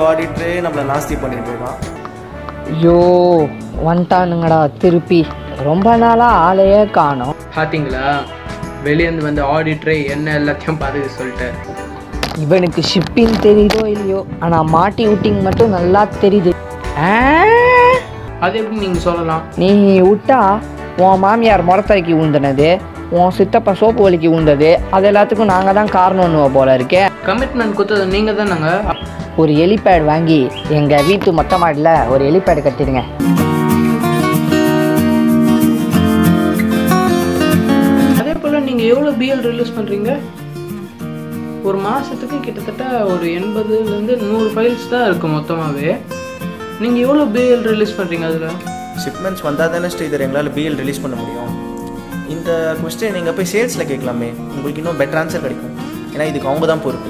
ஆடிட்டரே நம்மளை நாஸ்தி பண்ணிட்டு இருக்கான் ஐயோ வந்துட்டானுங்கடா திருப்பி ரொம்ப நாளாக ஆளையே காணோம் பார்த்தீங்களா வெளியேந்து வந்த ஆடிட்டரே என்ன எல்லாத்தையும் பார்த்து சொல்லிட்டார் இவனுக்கு ஷிப்பிங் தெரியுதோ இல்லையோ ஆனால் மாட்டி விட்டிங் மட்டும் நல்லா தெரியுது ஆ, அது எப்படி நீங்கள் சொல்லலாம் நீ விட்டா உன் மாமியார் முறத்தரைக்கு ஊந்துனது உன் சித்தப்பா சோப்பு வலிக்கு ஊந்தது அது எல்லாத்துக்கும் நாங்கள் தான் காரணம்னு போல இருக்கே கமிட்மெண்ட் கொடுத்தது நீங்கள் தானேங்க ஒரு எலிபேட் வாங்கி எங்கள் வீட்டு மொட்டை மாடியில் ஒரு எலிபேட் கட்டிடுங்க அதே போல் நீங்கள் எவ்வளோ பிஎல் ரிலீஸ் பண்ணுறீங்க ஒரு மாதத்துக்கு கிட்டத்தட்ட ஒரு எண்பதுலேருந்து நூறு ஃபைல்ஸ் தான் இருக்குது மொத்தமாகவே நீங்கள் எவ்வளோ பிஎல் ரிலீஸ் பண்ணுறீங்க அதில் ஷிப்மெண்ட்ஸ் வந்தால் தானே ஸ்ரீதர் எங்களால் பிஎல் ரிலீஸ் பண்ண முடியும் இந்த கொஸ்டின் நீங்கள் போய் சேல்ஸில் கேட்கலாமே உங்களுக்கு இன்னும் பெட்டர் ஆன்சர் கிடைக்கும் ஏன்னா இதுக்கு அவங்க தான் பொறுப்பு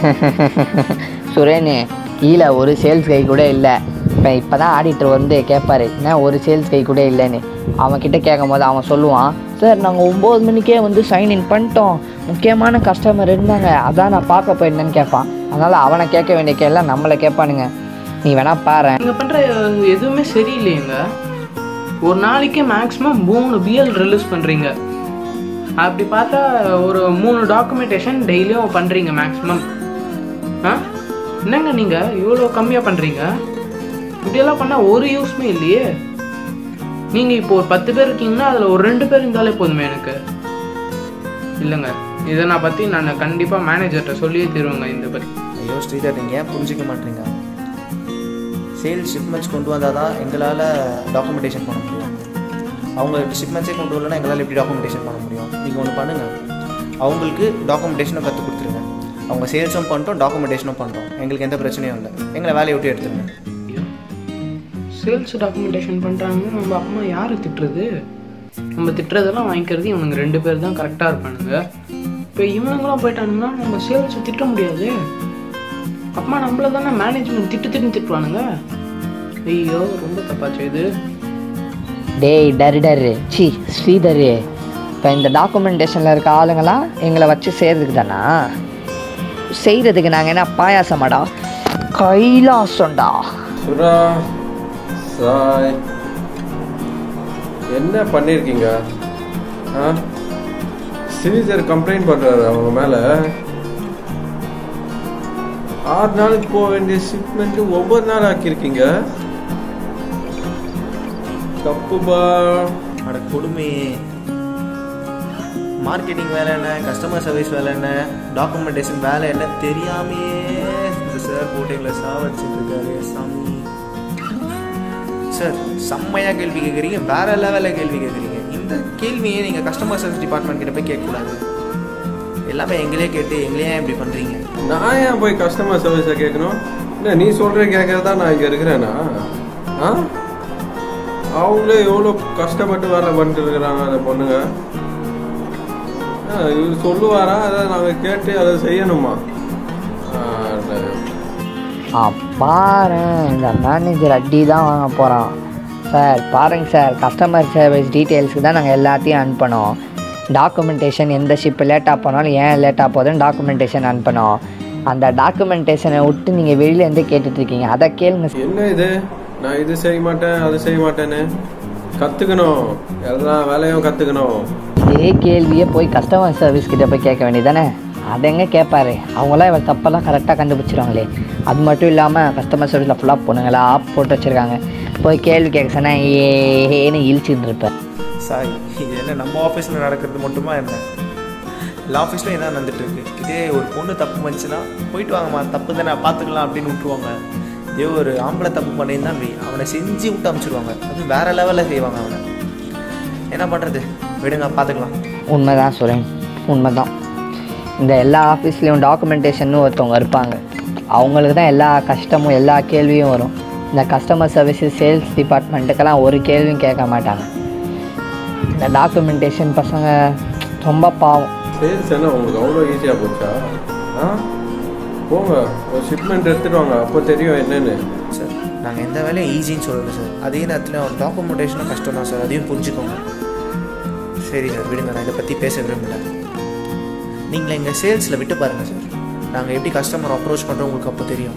சுரேனு கீழே ஒரு சேல்ஸ் கை கூட இல்லை இப்போ இப்போ தான் ஆடிட்டர் வந்து கேட்பாரு என்ன ஒரு சேல்ஸ் கை கூட இல்லைன்னு அவன்கிட்ட கேட்கும் போது அவன் சொல்லுவான் சார் நாங்கள் ஒம்பது மணிக்கே வந்து சைன் இன் பண்ணிட்டோம் முக்கியமான கஸ்டமர் இருந்தாங்க அதான் நான் பார்க்க போயிருந்தேன்னு கேட்பான் அதனால் அவனை கேட்க வேண்டிய கேள்லாம் நம்மளை கேட்பானுங்க நீ வேணா பாரு நீங்கள் பண்ணுற எதுவுமே சரியில்லையேங்க ஒரு நாளைக்கு மேக்ஸிமம் மூணு பிஎல் ரிலீஸ் பண்ணுறீங்க அப்படி பார்த்தா ஒரு மூணு டாக்குமெண்டேஷன் டெய்லியும் பண்ணுறீங்க மேக்ஸிமம் ஆ என்னங்க நீங்கள் இவ்வளோ கம்மியாக பண்ணுறீங்க இப்படியெல்லாம் பண்ணால் ஒரு யூஸ்மே இல்லையே நீங்கள் இப்போ ஒரு பத்து பேர் இருக்கீங்கன்னா அதில் ஒரு ரெண்டு பேர் இருந்தாலே போதுமே எனக்கு இல்லைங்க இதை நான் பற்றி நான் கண்டிப்பாக மேனேஜர்கிட்ட சொல்லியே தருவேங்க இந்த பற்றி ஐயோ ஸ்ரீதர் நீங்கள் ஏன் புரிஞ்சிக்க மாட்டீங்க சேல்ஸ் ஷிப்மெண்ட்ஸ் கொண்டு வந்தால் தான் எங்களால் டாக்குமெண்டேஷன் பண்ண முடியும் அவங்க ஷிப்மெண்ட்ஸே கொண்டு வரலன்னா எங்களால் எப்படி டாக்குமெண்டேஷன் பண்ண முடியும் நீங்கள் ஒன்று பண்ணுங்கள் அவங்களுக்கு டாக்குமெண்டேஷனும் கற்றுக் கொடுத்துருங்க அவங்க சேல்ஸும் பண்ணிட்டோம் டாக்குமெண்டேஷனும் பண்ணுறோம் எங்களுக்கு எந்த பிரச்சனையும் இல்லை எங்களை வேலையை விட்டு எடுத்துருங்க சேல்ஸ் டாக்குமெண்டேஷன் பண்ணுறாங்க நம்ம அம்மா யாரை திட்டுறது நம்ம திட்டுறதெல்லாம் வாங்கிக்கிறது இவனுங்க ரெண்டு பேர் தான் கரெக்டாக இருப்பானுங்க இப்போ இவனுங்களாம் போயிட்டானுங்கன்னா நம்ம சேல்ஸை திட்ட முடியாது அம்மா நம்மள தானே மேனேஜ்மெண்ட் திட்டு திட்டு திட்டுவானுங்க ஐயோ ரொம்ப தப்பாச்சு இது டேய் டரு டரு சி ஸ்ரீதரு இப்போ இந்த டாக்குமெண்டேஷனில் இருக்க ஆளுங்களாம் எங்களை வச்சு செய்கிறதுக்கு தானா செய்கிறதுக்கு நாங்கள் என்ன பாயாசமாடா கைலாசம்டா சுரா சாய் என்ன பண்ணியிருக்கீங்க ஆ ஸ்ரீதர் கம்ப்ளைண்ட் பண்ணுறாரு அவங்க மேலே ஆறு நாளுக்கு போக வேண்டிய ஷிப்மெண்ட்டு ஒவ்வொரு நாள் ஆக்கியிருக்கீங்க தப்புப்பா அட கொடுமை மார்க்கெட்டிங் வேலை என்ன கஸ்டமர் சர்வீஸ் வேலை என்ன டாக்குமெண்டேஷன் வேலை என்ன தெரியாமையே இந்த சார் போட்டு எங்களை சாவடிச்சிட்டு இருக்காரு சாமி சார் செம்மையாக கேள்வி கேட்குறீங்க வேற லெவலில் கேள்வி கேட்குறீங்க இந்த கேள்வியை நீங்கள் கஸ்டமர் சர்வீஸ் டிபார்ட்மெண்ட் கிட்ட போய் கேட்கக்கூடாது எல்லாமே எங்களே கேட்டு எங்களே ஏன் இப்படி பண்ணுறீங்க நான் ஏன் போய் கஸ்டமர் சர்வீஸை கேட்கணும் என்ன நீ சொல்கிற கேட்கறதா நான் இங்கே இருக்கிறேனா ஆ அவங்களே எவ்வளோ கஷ்டப்பட்டு வேலை பண்ணிட்டு இருக்கிறாங்க அந்த பொண்ணுங்க ஆ, இவர் சொல்லுவாரா அதை நாங்கள் கேட்டு அதை செய்யணுமா ஆ, அது- ஆ பாரு இந்த மேனேஜர் அடி தான் வாங்க போகிறான் சார் பாருங்க சார் கஸ்டமர் சர்வீஸ் டீட்டெயில்ஸ்க்கு தான் நாங்கள் எல்லாத்தையும் அனுப்பணும் டாக்குமெண்டேஷன் எந்த ஷிப்பு லேட்டாக போனாலும் ஏன் லேட்டாக போகுதுன்னு டாக்குமெண்டேஷன் அனுப்பணும் அந்த டாக்குமெண்டேஷனை விட்டு நீங்கள் வெளியிலேருந்து கேட்டுட்ருக்கீங்க அதை கேளுங்க சார். என்ன இது நான் இது செய்ய மாட்டேன் அது செய்ய மாட்டேன்னு கற்றுக்கணும் எல்லா வேலையும் கற்றுக்கணும் இதே கேள்வியை போய் கஸ்டமர் சர்வீஸ் கிட்ட போய் கேட்க வேண்டியதானே அதை எங்கே கேட்பாரு அவங்களாம் இவர் தப்பெல்லாம் கரெக்டாக கண்டுபிடிச்சிருவாங்களே அது மட்டும் இல்லாமல் கஸ்டமர் சர்வீஸில் ஃபுல்லாக பொண்ணுங்களா ஆப் போட்டு வச்சுருக்காங்க போய் கேள்வி கேட்க சொன்னால் ஏன்னு இழிச்சிட்டு இருப்பேன் சாரி இது என்ன நம்ம ஆஃபீஸில் நடக்கிறது மட்டுமா என்ன எல்லா ஆஃபீஸ்லையும் இதான் நடந்துட்டு இருக்கு இதே ஒரு பொண்ணு தப்பு பண்ணிச்சுன்னா போயிட்டு வாங்கம்மா தப்பு தானே பார்த்துக்கலாம் அப்படின்னு விட்டுருவாங்க இதே ஒரு ஆம்பளை தப்பு பண்ணியிருந்தான் வை அவனை செஞ்சு விட்டு அமுச்சிடுவாங்க அது வேற லெவலில் செய்வாங்க அவனை என்ன பண்ணுறது விடுங்க பார்த்துக்கலாம் உண்மைதான் சுரேன் உண்மைதான் இந்த எல்லா ஆஃபீஸ்லேயும் டாக்குமெண்டேஷன் ஒருத்தவங்க இருப்பாங்க அவங்களுக்கு தான் எல்லா கஷ்டமும் எல்லா கேள்வியும் வரும் இந்த கஸ்டமர் சர்வீஸு சேல்ஸ் டிபார்ட்மெண்ட்டுக்கெல்லாம் ஒரு கேள்வியும் கேட்க மாட்டாங்க இந்த டாக்குமெண்டேஷன் பசங்க ரொம்ப பாவம் சேல்ஸ் என்ன உங்களுக்கு அவ்வளோ ஈஸியாக போச்சா ஆ போங்க ஒரு ஷிப்மெண்ட் எடுத்துட்டு வாங்க அப்போ தெரியும் என்னன்னு சார் நாங்கள் எந்த வேலையும் ஈஸின்னு சொல்லலை சார் அதே நேரத்தில் டாக்குமெண்டேஷனும் கஷ்டம் தான் சார் அதையும் புரிஞ்சுக்கோங்க சரி சார் விடுங்க நான் இதை பற்றி பேச விரும்பல நீங்கள் எங்கள் சேல்ஸில் விட்டு பாருங்கள் சார் நாங்கள் எப்படி கஸ்டமர் அப்ரோச் பண்ணுறோம் உங்களுக்கு அப்போ தெரியும்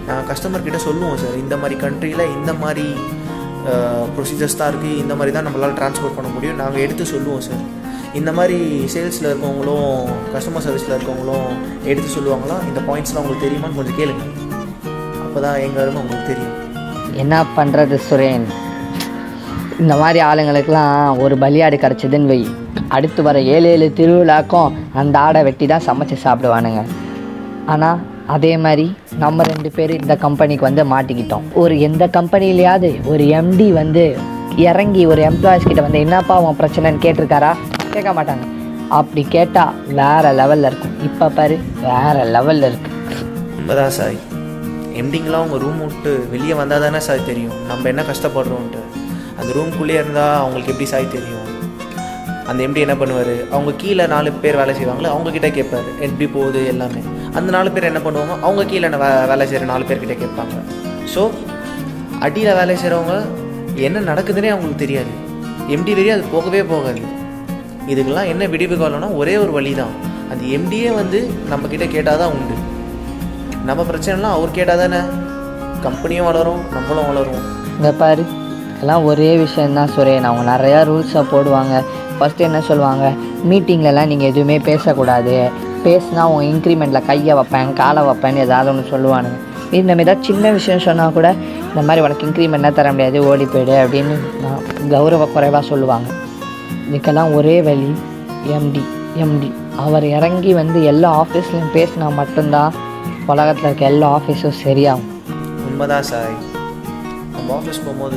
நாங்கள் கஸ்டமர் கிட்ட சொல்லுவோம் சார் இந்த மாதிரி கண்ட்ரியில் இந்த மாதிரி ப்ரொசீஜர்ஸ் தான் இருக்குது இந்த மாதிரி தான் நம்மளால் ட்ரான்ஸ்போர்ட் பண்ண முடியும் நாங்கள் எடுத்து சொல்லுவோம் சார் இந்த மாதிரி சேல்ஸில் இருக்கவங்களும் கஸ்டமர் சர்வீஸில் இருக்கவங்களும் எடுத்து சொல்லுவாங்களா இந்த பாயிண்ட்ஸ்லாம் உங்களுக்கு தெரியுமான்னு கொஞ்சம் கேளுங்க அப்போ தான் எங்கள் அருமை உங்களுக்கு தெரியும் என்ன பண்ணுறது சுரேன் இந்த மாதிரி ஆளுங்களுக்கெல்லாம் ஒரு பலியாடு கிடச்சிதுன்னு வை அடுத்து வர ஏழு ஏழு திருவிழாக்கும் அந்த ஆடை வெட்டி தான் சமைச்சு சாப்பிடுவானுங்க ஆனால் அதே மாதிரி நம்ம ரெண்டு பேர் இந்த கம்பெனிக்கு வந்து மாட்டிக்கிட்டோம் ஒரு எந்த கம்பெனிலையாவது ஒரு எம்டி வந்து இறங்கி ஒரு எம்ப்ளாயிஸ் கிட்ட வந்து என்னப்பா உன் பிரச்சனைன்னு கேட்டிருக்காரா கேட்க மாட்டாங்க அப்படி கேட்டால் வேற லெவலில் இருக்கும் இப்போ பாரு வேற லெவலில் இருக்கு உண்மைதான் சாய் எம்டிங்கெலாம் உங்கள் ரூம் விட்டு வெளியே வந்தால் தானே சாய் தெரியும் நம்ம என்ன கஷ்டப்படுறோன்ட்டு அந்த ரூம்குள்ளேயே இருந்தால் அவங்களுக்கு எப்படி சாய் தெரியும் அந்த எம்டி என்ன பண்ணுவார் அவங்க கீழே நாலு பேர் வேலை செய்வாங்களே அவங்க கிட்ட கேட்பாரு எப்படி போகுது எல்லாமே அந்த நாலு பேர் என்ன பண்ணுவாங்க அவங்க கீழே வே வேலை செய்கிற நாலு பேர்கிட்ட கேட்பாங்க ஸோ அடியில் வேலை செய்கிறவங்க என்ன நடக்குதுன்னே அவங்களுக்கு தெரியாது எம்டி வரையும் அது போகவே போகாது இதுக்கெல்லாம் என்ன விடிவு காலம்னா ஒரே ஒரு வழி தான் அந்த எம்டியே வந்து நம்மக்கிட்ட கேட்டால் தான் உண்டு நம்ம பிரச்சனைலாம் அவர் கேட்டால் தானே கம்பெனியும் வளரும் நம்மளும் வளரும் இங்கே பாரு எல்லாம் ஒரே விஷயந்தான் சுரேன் அவங்க நிறையா ரூல்ஸை போடுவாங்க ஃபஸ்ட்டு என்ன சொல்லுவாங்க மீட்டிங்லலாம் நீங்கள் எதுவுமே பேசக்கூடாது பேசினா உன் இன்க்ரிமெண்ட்டில் கையை வைப்பேன் காலை வைப்பேன்னு ஏதாவது ஒன்று சொல்லுவானுங்க இது நம்ம ஏதாவது சின்ன விஷயம் சொன்னால் கூட இந்த மாதிரி உனக்கு இன்க்ரிமெண்ட்லாம் தர முடியாது ஓடி போயிடு அப்படின்னு நான் கௌரவ குறைவாக சொல்லுவாங்க இதுக்கெல்லாம் ஒரே வழி எம்டி எம்டி அவர் இறங்கி வந்து எல்லா ஆஃபீஸ்லையும் பேசினா மட்டும்தான் உலகத்தில் இருக்க எல்லா ஆஃபீஸும் சரியாகும் உண்மைதான் சாய் நம்ம ஆஃபீஸ் போகும்போது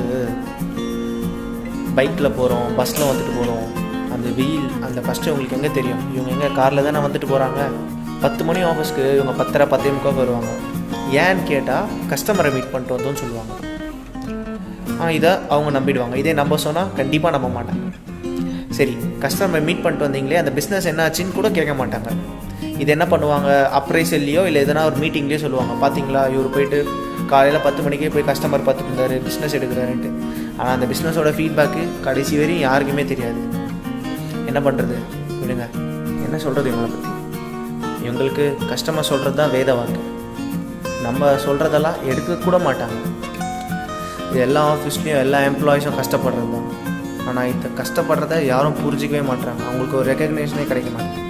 பைக்கில் போகிறோம் பஸ்ஸில் வந்துட்டு போகிறோம் அந்த வெயில் அந்த ஃபஸ்ட்டு உங்களுக்கு எங்கே தெரியும் இவங்க எங்கே காரில் தானே வந்துட்டு போகிறாங்க பத்து மணி ஆஃபீஸ்க்கு இவங்க பத்தரை பத்தே முக்கால் வருவாங்க ஏன்னு கேட்டால் கஸ்டமரை மீட் பண்ணிட்டு வந்தோம்னு சொல்லுவாங்க ஆ இதை அவங்க நம்பிடுவாங்க இதே நம்ம சொன்னால் கண்டிப்பாக நம்ப மாட்டாங்க சரி கஸ்டமர் மீட் பண்ணிட்டு வந்தீங்களே அந்த பிஸ்னஸ் என்ன ஆச்சுன்னு கூட கேட்க மாட்டாங்க இது என்ன பண்ணுவாங்க அப்ரைசல்லையோ இல்லை எதனா ஒரு மீட்டிங்லேயோ சொல்லுவாங்க பார்த்தீங்களா இவர் போயிட்டு காலையில் பத்து மணிக்கே போய் கஸ்டமர் பார்த்துட்டு இருந்தாரு பிஸ்னஸ் எடுக்கிறாருன்ட்டு ஆனால் அந்த பிஸ்னஸோட ஃபீட்பேக்கு கடைசி வரையும் யாருக்குமே தெரியாது என்ன பண்ணுறது விடுங்க என்ன சொல்கிறது இவங்களை பற்றி இவங்களுக்கு கஸ்டமர் சொல்கிறது தான் வேத வாக்கு நம்ம சொல்கிறதெல்லாம் எடுக்க கூட மாட்டாங்க இது எல்லா ஆஃபீஸ்லேயும் எல்லா எம்ப்ளாயிஸும் கஷ்டப்படுறது தான் ஆனால் இந்த கஷ்டப்படுறத யாரும் புரிஞ்சிக்கவே மாட்டாங்க அவங்களுக்கு ஒரு ரெக்கக்னேஷனே கிடைக்க மாட்டேங்குது